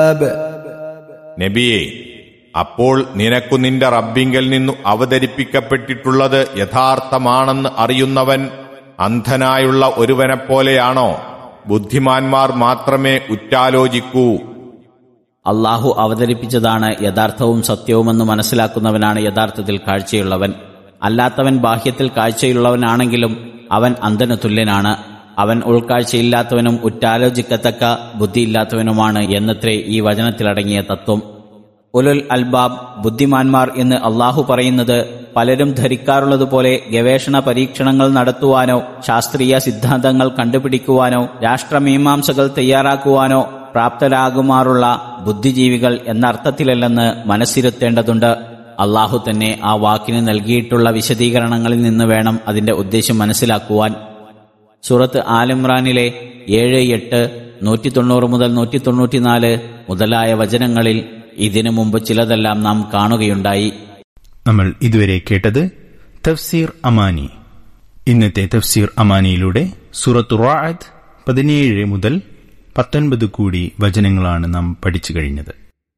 الكتاب നബിയെ അപ്പോൾ നിനക്കു നിന്റെ റബ്ബിങ്കൽ നിന്നു അവതരിപ്പിക്കപ്പെട്ടിട്ടുള്ളത് യഥാർത്ഥമാണെന്ന് അറിയുന്നവൻ അന്ധനായുള്ള ഒരുവനെപ്പോലെയാണോ ബുദ്ധിമാന്മാർ മാത്രമേ ഉറ്റാലോചിക്കൂ അള്ളാഹു അവതരിപ്പിച്ചതാണ് യഥാർത്ഥവും സത്യവുമെന്ന് മനസ്സിലാക്കുന്നവനാണ് യഥാർത്ഥത്തിൽ കാഴ്ചയുള്ളവൻ അല്ലാത്തവൻ ബാഹ്യത്തിൽ കാഴ്ചയുള്ളവനാണെങ്കിലും അവൻ അന്ധനു തുല്യനാണ് അവൻ ഉൾക്കാഴ്ചയില്ലാത്തവനും ഉറ്റാലോചിക്കത്തക്ക ബുദ്ധിയില്ലാത്തവനുമാണ് എന്നത്രേ ഈ വചനത്തിലടങ്ങിയ തത്വം ഉലുൽ അൽബാബ് ബുദ്ധിമാന്മാർ എന്ന് അള്ളാഹു പറയുന്നത് പലരും ധരിക്കാറുള്ളതുപോലെ ഗവേഷണ പരീക്ഷണങ്ങൾ നടത്തുവാനോ ശാസ്ത്രീയ സിദ്ധാന്തങ്ങൾ കണ്ടുപിടിക്കുവാനോ രാഷ്ട്രമീമാംസകൾ തയ്യാറാക്കുവാനോ പ്രാപ്തരാകുമാറുള്ള ബുദ്ധിജീവികൾ എന്ന അർത്ഥത്തിലല്ലെന്ന് മനസ്സിരുത്തേണ്ടതുണ്ട് അള്ളാഹു തന്നെ ആ വാക്കിന് നൽകിയിട്ടുള്ള വിശദീകരണങ്ങളിൽ നിന്ന് വേണം അതിന്റെ ഉദ്ദേശം മനസ്സിലാക്കുവാൻ സൂറത്ത് ആലിമ്രാനിലെ ഏഴ് എട്ട് നൂറ്റി തൊണ്ണൂറ് മുതൽ നൂറ്റി തൊണ്ണൂറ്റിനാല് മുതലായ വചനങ്ങളിൽ ഇതിനു മുമ്പ് ചിലതെല്ലാം നാം കാണുകയുണ്ടായി നമ്മൾ ഇതുവരെ കേട്ടത് തഫ്സീർ അമാനി ഇന്നത്തെ തഫ്സീർ അമാനിയിലൂടെ സൂറത്തു റാഅത്ത് പതിനേഴ് മുതൽ പത്തൊൻപത് കൂടി വചനങ്ങളാണ് നാം പഠിച്ചു കഴിഞ്ഞത്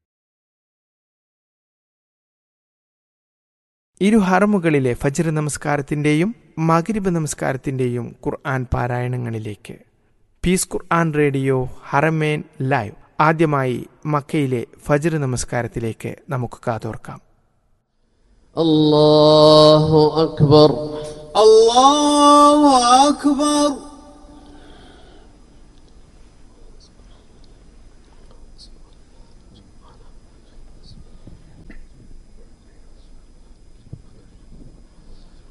ഇരു ഹറമുകളിലെ ഫജ്ർ നമസ്കാരത്തിന്റെയും മഗ്രിബ് നമസ്കാരത്തിന്റെയും ഖുർആൻ പാരായണങ്ങളിലേക്ക് പീസ് ഖുർആൻ റേഡിയോ ഹറമേൻ ലൈവ് ആദ്യമായി മക്കയിലെ ഫജ്ർ നമസ്കാരത്തിലേക്ക് നമുക്ക് കാതോർക്കാം الله أكبر الله أكبر